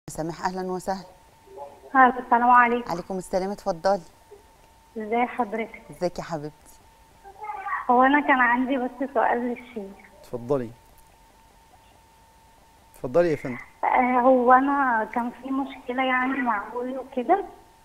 سامح اهلا وسهلا الو السلام عليكم عليكم السلام اتفضلي ازي حضرتك ازيك يا حبيبتي هو انا كان عندي بس سؤال للشيخ اتفضلي اتفضلي يا فندم آه هو انا كان في مشكله يعني مع ابوي وكده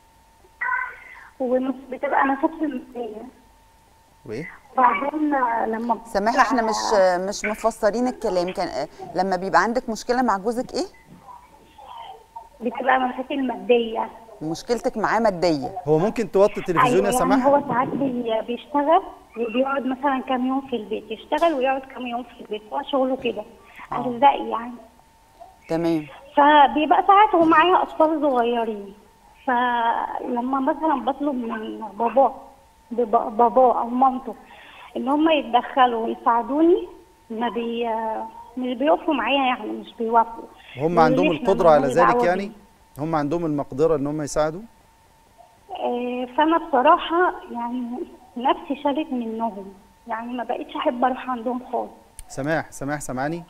ومش بتبقى نفس الماديه وايه وبعدين آه، لما سامح احنا مش مش مفسرين الكلام كان لما بيبقى عندك مشكله مع جوزك ايه بتبقى مشاكل ماديه مشكلتك معاه ماديه هو ممكن توطي التلفزيون يا يعني سماح هو ساعات بي- بيشتغل وبيقعد مثلا كام يوم في البيت يشتغل ويقعد كام يوم في البيت هو شغله كده ارزاقي يعني تمام فبيبقى ساعات هو معايا اطفال صغيرين فلما مثلا بطلب من باباه بابا- باباه او مامته ان هم يتدخلوا ويساعدوني ما بي مش بيقفوا معايا يعني مش بيوافقوا هم بيقولوا عندهم لي إحنا القدرة على مالناش ذلك دعوة يعني هم عندهم المقدرة ان هم يساعدوا آه، فانا بصراحه يعني نفسي شالت منهم يعني ما بقيتش احب اروح عندهم خالص سماح سماح سامعاني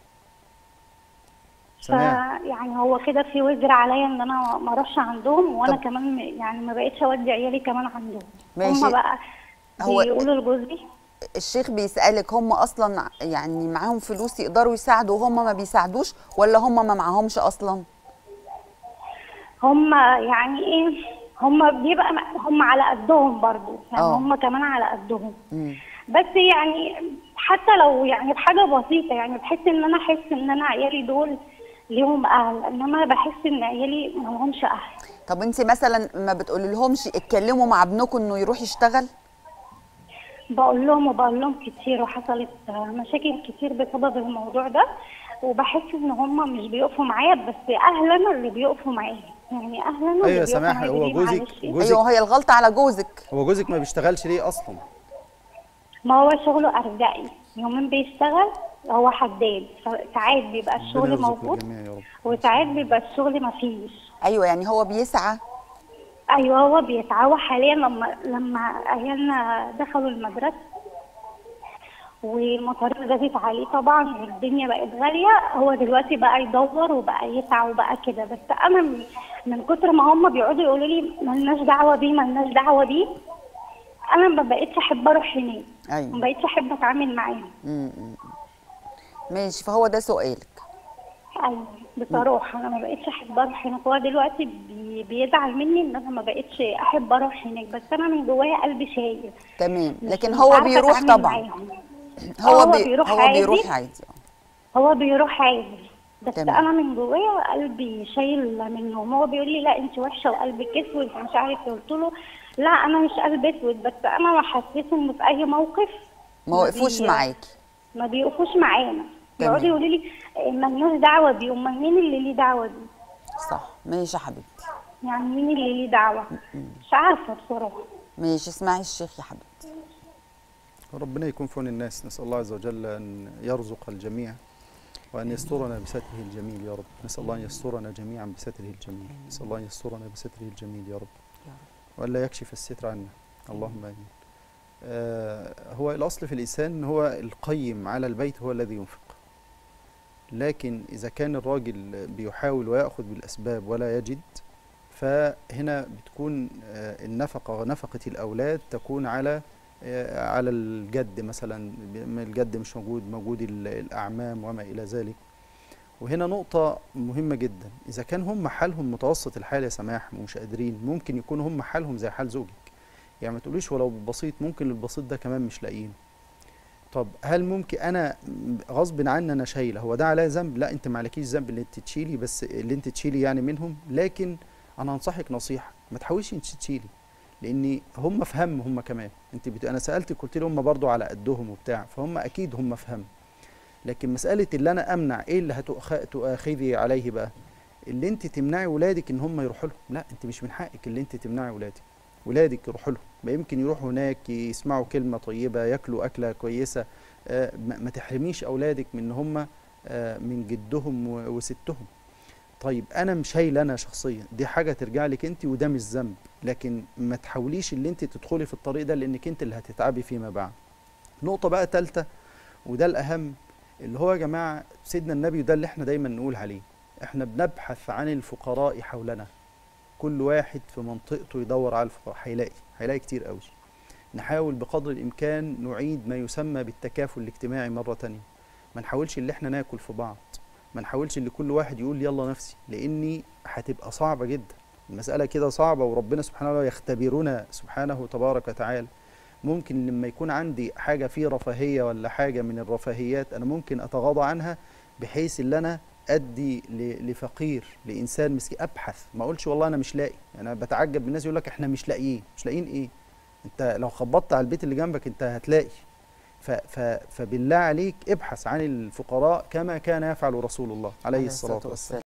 سماح فيعني هو كده في وزر عليا ان انا ما اروحش عندهم وانا طب- كمان م- يعني ما بقيتش اودي عيالي كمان عندهم ماشي. هم بقى هو- بيقولوا لجوزي الشيخ بيسالك هم اصلا يعني معاهم فلوس يقدروا يساعدوا وهم ما بيساعدوش ولا هم ما معاهمش اصلا هم يعني ايه هم بيبقى م- هم على قدهم برضو يعني آه. هم كمان على قدهم مم. بس يعني حتى لو يعني بحاجه بسيطه يعني بحس ان انا احس ان انا عيالي دول ليهم اهل انما بحس ان عيالي ما لهمش اهل طب انت مثلا ما بتقولي لهمش اتكلموا مع ابنكم انه يروح يشتغل بقول لهم وبقول لهم كتير وحصلت مشاكل كتير بسبب الموضوع ده وبحس ان هم مش بيقفوا معايا بس اهلنا اللي بيقفوا معايا يعني اهلنا اللي ايوه يا بيقفوا سماح معايا هو بيقولوا جوزك معلش. جوزك ايوه هي الغلطه على جوزك هو جوزك ما بيشتغلش ليه اصلا ما هو شغله ارزاقي يومين بيشتغل هو حداد فساعات بيبقى ربنا الشغل يرزق موجود الجميع يا رب وساعات بيبقى الشغل مفيش ايوه يعني هو بيسعى ايوه هو بيتعوى حاليا لما لما عيالنا دخلوا المدرسه والمصاريف زادت عليه طبعا والدنيا بقت غاليه هو دلوقتي بقى يدور وبقى يسعى وبقى كده بس انا من, من كتر ما هم بيقعدوا يقولوا لي ملناش دعوه بيه ملناش دعوه بيه انا ما بقتش احب اروح هناك ايوه ما بقتش احب اتعامل معاهم مم، مم. ماشي فهو ده سؤالك ايوه بصراحه انا ما بقتش احب اروح هناك هو دلوقتي بي بيزعل مني ان انا ما بقتش احب اروح هناك بس انا من جوايا قلبي شايل تمام مش- لكن مش هو عارفة بيروح أتعامل طبعا معاهم. هو هو بي بيروح هو عادي. بيروح عادي آه. هو بيروح عادي بس تمام. انا من جوايا قلبي شايل منهم هو بيقول لي لا انت وحشه وقلبك اسود مش عارف قلت له لا انا مش قلبي اسود بس انا ما حسيت انه في اي موقف ما وقفوش بي- معاكي ما بيقفوش معانا تمام. يقعدوا يقولوا لي إيه، ملناش دعوه بيه امال مين اللي ليه دعوه بيه صح ماشي يا حبيبتي يعني مين اللي ليه دعوه مش عارفه بصراحه ماشي اسمعي الشيخ يا حبيبتي ربنا يكون في عون الناس نسأل الله عز وجل أن يرزق الجميع وأن يسترنا بستره الجميل يا رب نسأل الله أن يسترنا جميعا بستره الجميل نسأل الله أن يسترنا بستره الجميل يا رب وألا يكشف الستر عنا اللهم آمين آه هو الأصل في الإنسان إن هو القيم على البيت هو الذي ينفق لكن إذا كان الراجل بيحاول ويأخذ بالأسباب ولا يجد فهنا بتكون آه، النفقة نفقة الأولاد تكون على آه، على الجد مثلا ما الجد مش موجود موجود ال- الأعمام وما إلى ذلك وهنا نقطة مهمة جدا إذا كان هم حالهم متوسط الحال يا سماح ومش قادرين ممكن يكون هم حالهم زي حال زوجك يعني ما تقوليش ولو بسيط ممكن البسيط ده كمان مش لاقيين طب هل ممكن انا غصب عني انا شايله هو ده عليا ذنب لا انت ما عليكيش ذنب اللي انت تشيلي بس اللي انت تشيلي يعني منهم لكن انا انصحك نصيحه ما تحاوليش انت تشيلي لان هم في هم هم كمان انت بت... انا سالتك قلت لي هم برضو على قدهم وبتاع فهم اكيد هم في هم لكن مساله اللي انا امنع ايه اللي هتؤخ- تؤاخذي عليه بقى اللي انت تمنعي ولادك ان هم يروحوا لهم لا انت مش من حقك اللي انت تمنعي ولادك ولادك يروحوا لهم ما يمكن يروحوا هناك يسمعوا كلمه طيبه ياكلوا اكله كويسه آه، ما ما تحرميش اولادك من ان هم آه، من جدهم و- وستهم طيب انا مش هايل انا شخصيا دي حاجه ترجع لك انت وده مش ذنب لكن ما تحاوليش اللي انت تدخلي في الطريق ده لانك انت اللي هتتعبي فيما بعد نقطه بقى ثالثه وده الاهم اللي هو يا جماعه سيدنا النبي وده اللي احنا دايما نقول عليه احنا بنبحث عن الفقراء حولنا كل واحد في منطقته يدور على الفقراء هيلاقي هيلاقي كتير قوي نحاول بقدر الامكان نعيد ما يسمى بالتكافل الاجتماعي مره تانية ما نحاولش اللي احنا ناكل في بعض ما نحاولش اللي كل واحد يقول يلا نفسي لاني هتبقى صعبه جدا المساله كده صعبه وربنا سبحانه وتعالى يختبرنا سبحانه تبارك وتعالى ممكن لما يكون عندي حاجه في رفاهيه ولا حاجه من الرفاهيات انا ممكن اتغاضى عنها بحيث ان انا ادي ل- لفقير لانسان مسكين ابحث ما اقولش والله انا مش لاقي يعني انا بتعجب من الناس يقول لك احنا مش لاقيين مش لاقيين ايه انت لو خبطت على البيت اللي جنبك انت هتلاقي ف ف فبالله عليك ابحث عن الفقراء كما كان يفعل رسول الله عليه الصلاه والسلام